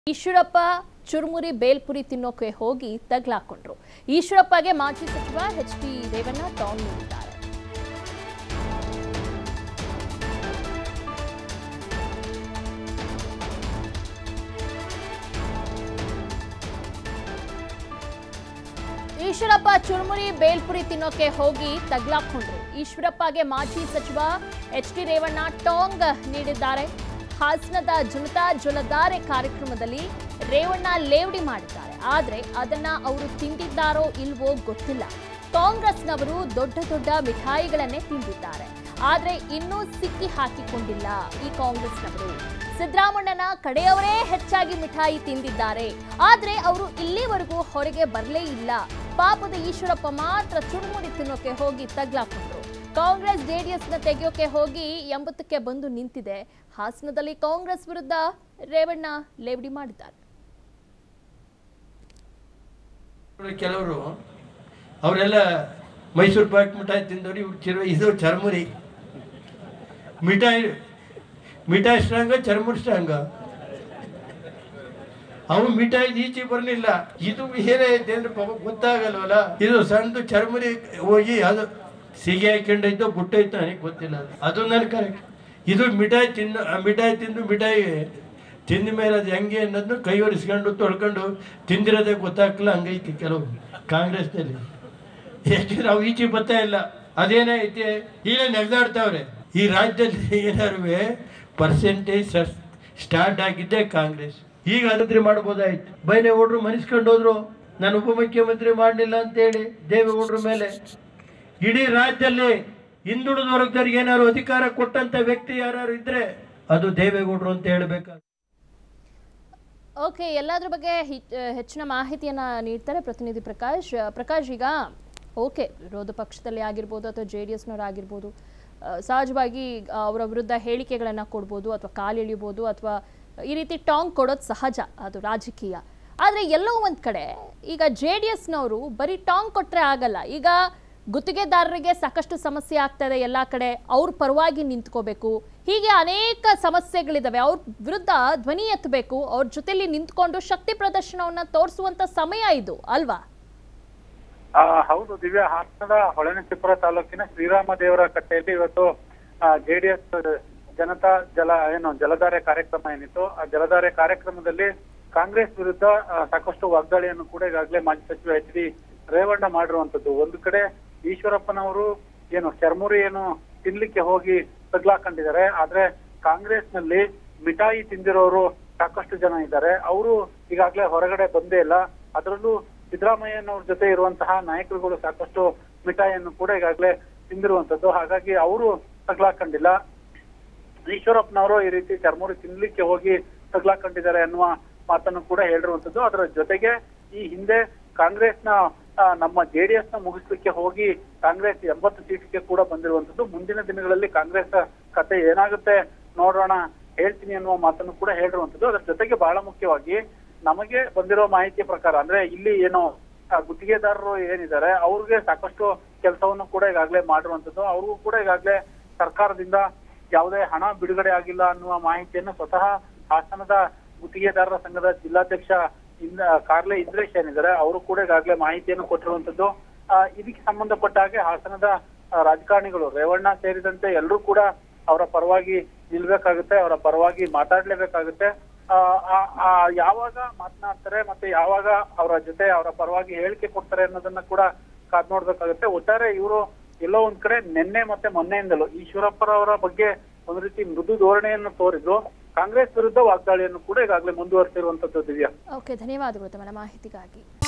ಈಶ್ವರಪ್ಪ ಚುರುಮುರಿ ಬೇಲ್ಪುರಿ ತಿನ್ನೋಕೆ ಹೋಗಿ ತಗ್ಲಾಕೊಂಡ್ರು ಈಶ್ವರಪ್ಪಗೆ ಮಾಜಿ ಸಚಿವ ಎಚ್ ಡಿ ರೇವಣ್ಣ ಟಾಂಗ್ ನೀಡಿದ್ದಾರೆ ಈಶ್ವರಪ್ಪ ಚುರುಮುರಿ ಬೇಲ್ಪುರಿ ತಿನ್ನೋಕೆ ಹೋಗಿ ತಗ್ಲಾಕೊಂಡ್ರು ಈಶ್ವರಪ್ಪಗೆ ಮಾಜಿ ಸಚಿವ ಎಚ್ ಡಿ ರೇವಣ್ಣ ಟಾಂಗ್ ನೀಡಿದ್ದಾರೆ ಹಾಸನದ ಜನತಾ ಜಲಧಾರೆ ಕಾರ್ಯಕ್ರಮದಲ್ಲಿ ರೇವಣ್ಣ ಲೇವಡಿ ಮಾಡಿದ್ದಾರೆ ಆದ್ರೆ ಅದನ್ನ ಅವರು ತಿಂದಿದ್ದಾರೋ ಇಲ್ವೋ ಗೊತ್ತಿಲ್ಲ ಕಾಂಗ್ರೆಸ್ನವರು ದೊಡ್ಡ ದೊಡ್ಡ ಮಿಠಾಯಿಗಳನ್ನೇ ತಿಂದಿದ್ದಾರೆ ಆದ್ರೆ ಇನ್ನೂ ಸಿಕ್ಕಿ ಹಾಕಿಕೊಂಡಿಲ್ಲ ಈ ಕಾಂಗ್ರೆಸ್ನವರು ಸಿದ್ದರಾಮಣ್ಣನ ಕಡೆಯವರೇ ಹೆಚ್ಚಾಗಿ ಮಿಠಾಯಿ ತಿಂದಿದ್ದಾರೆ ಆದ್ರೆ ಅವರು ಇಲ್ಲಿವರೆಗೂ ಹೊರಗೆ ಬರಲೇ ಇಲ್ಲ ಪಾಪದ ಈಶ್ವರಪ್ಪ ಮಾತ್ರ ಚುರುಮುರಿ ತಿನ್ನೋಕೆ ಹೋಗಿ ತಗ್ಲಾಕೊಂಡ್ರು ಕಾಂಗ್ರೆಸ್ ಜೆಡಿಎಸ್ನ ತೆಗೆಯೋಕೆ ಹೋಗಿ ಎಂಬತ್ತಕ್ಕೆ ಬಂದು ನಿಂತಿದೆ ಹಾಸನದಲ್ಲಿ ಕಾಂಗ್ರೆಸ್ ವಿರುದ್ಧ ರೇವಣ್ಣ ಲೇವಡಿ ಮಾಡಿದ್ದಾರೆ ಕೆಲವರು ಅವರೆಲ್ಲ ಮೈಸೂರು ಪಾಕ್ ಮಿಠಾಯಿ ತಿಂದವರು ಇವ್ರು ಚಿರು ಇದು ಚರ್ಮುರಿ ಮಿಠಾಯಿ ಮಿಠಾಯಿ ಸ್ಟ್ರಾಂಗ ಚರ್ಮುರಿ ಸ್ಟ್ರಾಂಗ ಅವು ಮಿಠಾಯಿ ಈಚೆ ಬರಲಿಲ್ಲ ಇದು ಬೇರೆ ಐತೆ ಅಂದ್ರೆ ಪಾಪ ಗೊತ್ತಾಗಲ್ವಲ್ಲ ಇದು ಸಣ್ಣದು ಚರ್ಮುರಿ ಹೋಗಿ ಅದು ಸಿಗಿ ಹಾಕೊಂಡಿದ್ದೋ ಬುಟ್ಟೈತೋ ನನಗೆ ಗೊತ್ತಿಲ್ಲ ಅದು ಅದು ನನ್ ಕರೆಕ್ಟ್ ಇದು ಮಿಠಾಯಿ ತಿನ್ನು ಆ ಮಿಠಾಯಿ ತಿಂದು ಮಿಠಾಯಿ ತಿಂದ ಮೇಲೆ ಅದು ಹೆಂಗೆ ಅನ್ನೋದನ್ನ ಕೈ ಒರೆಸ್ಕೊಂಡು ತೊಳ್ಕೊಂಡು ತಿಂದಿರೋದೇ ಗೊತ್ತಾಗ್ಲಿಲ್ಲ ಹಂಗೈತಿ ಕೆಲವು ಕಾಂಗ್ರೆಸ್ನಲ್ಲಿ ಯಾಕೆಂದ್ರೆ ಅವು ಈಚೆ ಬರ್ತಾ ಇಲ್ಲ ಅದೇನೈತೆ ಈಗ ನೆಗ್ದಾಡ್ತಾವ್ರೆ ಈ ರಾಜ್ಯದಲ್ಲಿ ಏನಾರು ಪರ್ಸೆಂಟೇಜ್ ಸ್ಟಾರ್ಟ್ ಆಗಿದ್ದೆ ಕಾಂಗ್ರೆಸ್ ಈಗ ಅದಂತ್ರಿ ಮಾಡ್ಬೋದಾಯ್ತು ಬೈರೇಗೌಡರು ಮನಿಸ್ಕೊಂಡು ಹೋದ್ರು ನಾನು ಉಪಮುಖ್ಯಮಂತ್ರಿ ಮಾಡಲಿಲ್ಲ ಅಂತೇಳಿ ದೇವೇಗೌಡರ ಮೇಲೆ ಇಡೀ ರಾಜ್ಯದಲ್ಲಿ ಹಿಂದುಳಿದ ವರ್ಗದವ್ರಿಗೆ ಏನಾದ್ರು ಅಧಿಕಾರ ಕೊಟ್ಟಂತ ವ್ಯಕ್ತಿ ಯಾರು ಇದ್ರೆ ಅದು ದೇವೇಗೌಡರು ಅಂತ ಹೇಳ್ಬೇಕು ಓಕೆ ಎಲ್ಲದ್ರ ಬಗ್ಗೆ ಹಿ- ಹೆಚ್ಚಿನ ಮಾಹಿತಿಯನ್ನ ನೀಡ್ತಾರೆ ಪ್ರತಿನಿಧಿ ಪ್ರಕಾಶ್ ಪ್ರಕಾಶ್ ಈಗ ಓಕೆ ವಿರೋಧ ಪಕ್ಷದಲ್ಲಿ ಆಗಿರ್ಬೋದು ಅಥವಾ ಜೆ ಡಿ ಎಸ್ನವ್ರು ಆಗಿರ್ಬೋದು ಆ, ಸಹಜವಾಗಿ ಆ, ಅವರ ವಿರುದ್ಧ ಹೇಳಿಕೆಗಳನ್ನು ಕೊಡ್ಬೋದು ಅಥವಾ ಕಾಲೆಳಿಬೋದು ಅಥವಾ ಈ ರೀತಿ ಟಾಂಗ್ ಕೊಡೋದು ಸಹಜ ಅದು ರಾಜಕೀಯ ಆದರೆ ಎಲ್ಲೋ ಒಂದು ಕಡೆ ಈಗ ಜೆ ಡಿ ಎಸ್ನವರು ಬರೀ ಟಾಂಗ್ ಕೊಟ್ಟರೆ ಆಗಲ್ಲ ಈಗ ಗುತ್ತಿಗೆದಾರರಿಗೆ ಸಾಕಷ್ಟು ಸಮಸ್ಯೆ ಆಗ್ತದೆ ಎಲ್ಲ ಕಡೆ ಅವ್ರ ಪರವಾಗಿ ನಿಂತ್ಕೋಬೇಕು ಹೀಗೆ ಅನೇಕ ಸಮಸ್ಯೆಗಳಿದಾವೆ ಅವ್ರ ವಿರುದ್ಧ ಧ್ವನಿ ಎತ್ತಬೇಕು ಅವ್ರ ಜೊತೆಲಿ ನಿಂತ್ಕೊಂಡು ಶಕ್ತಿ ಪ್ರದರ್ಶನವನ್ನ ತೋರಿಸುವಂತ ಸಮಯ ಇದು ಅಲ್ವಾ ಆ, ಹೌದು ದಿವ್ಯಾ ಹಾಸನದ ಹೊಳೆನರಸೀಪುರ ತಾಲೂಕಿನ ಶ್ರೀರಾಮ ದೇವರ ಕಟ್ಟೆಯಲ್ಲಿ ಇವತ್ತು ಜೆಡಿಎಸ್ ಜನತಾ ಜಲ ಏನು ಜಲಧಾರೆ ಕಾರ್ಯಕ್ರಮ ಏನಿತ್ತು ಆ ಜಲಧಾರೆ ಕಾರ್ಯಕ್ರಮದಲ್ಲಿ ಕಾಂಗ್ರೆಸ್ ವಿರುದ್ಧ ಆ, ಸಾಕಷ್ಟು ವಾಗ್ದಾಳಿಯನ್ನು ಕೂಡ ಈಗಾಗಲೇ ಮಾಜಿ ಸಚಿವ ಎಚ್ ಡಿ ರೇವಣ್ಣ ಮಾಡಿರುವಂತದ್ದು ಒಂದು ಕಡೆ ಈಶ್ವರಪ್ಪನವರು ಏನು ಚರ್ಮುರಿ ಏನು ತಿನ್ಲಿಕ್ಕೆ ಹೋಗಿ ತಗ್ಲಾಕೊಂಡಿದ್ದಾರೆ ಆದ್ರೆ ಕಾಂಗ್ರೆಸ್ನಲ್ಲಿ ಮಿಠಾಯಿ ತಿಂದಿರೋರು ಸಾಕಷ್ಟು ಜನ ಇದ್ದಾರೆ ಅವರು ಈಗಾಗಲೇ ಹೊರಗಡೆ ಬಂದೇ ಇಲ್ಲ ಅದರಲ್ಲೂ ಸಿದ್ದರಾಮಯ್ಯನವ್ರ ಜೊತೆ ಇರುವಂತಹ ನಾಯಕರುಗಳು ಸಾಕಷ್ಟು ಮಿಠಾಯಿಯನ್ನು ಕೂಡ ಈಗಾಗಲೇ ತಿಂದಿರುವಂತದ್ದು ಹಾಗಾಗಿ ಅವರು ತಗ್ಲಾಕೊಂಡಿಲ್ಲ ಈಶ್ವರಪ್ಪನವರು ಈ ರೀತಿ ಚರ್ಮುರಿ ತಿನ್ಲಿಕ್ಕೆ ಹೋಗಿ ತಗ್ಲಾಕೊಂಡಿದ್ದಾರೆ ಅನ್ನುವ ಮಾತನ್ನು ಕೂಡ ಹೇಳಿರುವಂತದ್ದು ಅದರ ಜೊತೆಗೆ ಈ ಹಿಂದೆ ಕಾಂಗ್ರೆಸ್ನ ಆ, ನಮ್ಮ ಜೆಡಿಎಸ್ ನ ಮುಗಿಸ್ಲಿಕ್ಕೆ ಹೋಗಿ ಕಾಂಗ್ರೆಸ್ ಎಂಬತ್ತು ಸೀಟ್ಗೆ ಕೂಡ ಬಂದಿರುವಂತದ್ದು ಮುಂದಿನ ದಿನಗಳಲ್ಲಿ ಕಾಂಗ್ರೆಸ್ ಕತೆ ಏನಾಗುತ್ತೆ ನೋಡೋಣ ಹೇಳ್ತೀನಿ ಅನ್ನುವ ಮಾತನ್ನು ಕೂಡ ಹೇಳಿರುವಂತದ್ದು ಅದರ ಜೊತೆಗೆ ಬಹಳ ಮುಖ್ಯವಾಗಿ ನಮಗೆ ಬಂದಿರೋ ಮಾಹಿತಿಯ ಪ್ರಕಾರ ಅಂದ್ರೆ ಇಲ್ಲಿ ಏನು ಆ, ಗುತ್ತಿಗೆದಾರರು ಏನಿದ್ದಾರೆ ಅವ್ರಿಗೆ ಸಾಕಷ್ಟು ಕೆಲಸವನ್ನು ಕೂಡ ಈಗಾಗಲೇ ಮಾಡಿರುವಂತದ್ದು ಅವ್ರಿಗೂ ಕೂಡ ಈಗಾಗಲೇ ಸರ್ಕಾರದಿಂದ ಯಾವುದೇ ಹಣ ಬಿಡುಗಡೆ ಆಗಿಲ್ಲ ಅನ್ನುವ ಮಾಹಿತಿಯನ್ನು ಸ್ವತಃ ಹಾಸನದ ಗುತ್ತಿಗೆದಾರರ ಸಂಘದ ಜಿಲ್ಲಾಧ್ಯಕ್ಷ ಇಂದ ಕಾರ್ಲೆ ಇಂದ್ರೇಶ್ ಏನಿದ್ದಾರೆ ಅವರು ಕೂಡ ಈಗಾಗಲೇ ಮಾಹಿತಿಯನ್ನು ಕೊಟ್ಟಿರುವಂತದ್ದು ಆ, ಇದಕ್ಕೆ ಸಂಬಂಧಪಟ್ಟ ಹಾಗೆ ಹಾಸನದ ಆ, ರಾಜಕಾರಣಿಗಳು ರೇವಣ್ಣ ಸೇರಿದಂತೆ ಎಲ್ಲರೂ ಕೂಡ ಅವರ ಪರವಾಗಿ ನಿಲ್ಬೇಕಾಗುತ್ತೆ ಅವರ ಪರವಾಗಿ ಮಾತಾಡ್ಲೇಬೇಕಾಗುತ್ತೆ ಆ, ಆ- ಆ ಯಾವಾಗ ಮಾತನಾಡ್ತಾರೆ ಮತ್ತೆ ಯಾವಾಗ ಅವರ ಜೊತೆ ಅವರ ಪರವಾಗಿ ಹೇಳಿಕೆ ಕೊಡ್ತಾರೆ ಅನ್ನೋದನ್ನ ಕೂಡ ಕಾದ್ ನೋಡ್ಬೇಕಾಗುತ್ತೆ ಒಟ್ಟಾರೆ ಇವರು ಎಲ್ಲೋ ಒಂದ್ ಕಡೆ ನಿನ್ನೆ ಮತ್ತೆ ಮೊನ್ನೆಯಿಂದಲೂ ಈಶ್ವರಪ್ಪರವರ ಬಗ್ಗೆ ಒಂದು ರೀತಿ ಮೃದು ಧೋರಣೆಯನ್ನು ತೋರಿದ್ರು ಕಾಂಗ್ರೆಸ್ ವಿರುದ್ಧ ವಾಗ್ದಾಳಿಯನ್ನು ಕೂಡ ಈಗಾಗಲೇ ಮುಂದುವರೆಸಿರುವಂತದ್ದು ದಿವ್ಯಾ ಓಕೆ ಧನ್ಯವಾದಗಳು ತಮ್ಮ ಮಾಹಿತಿಗಾಗಿ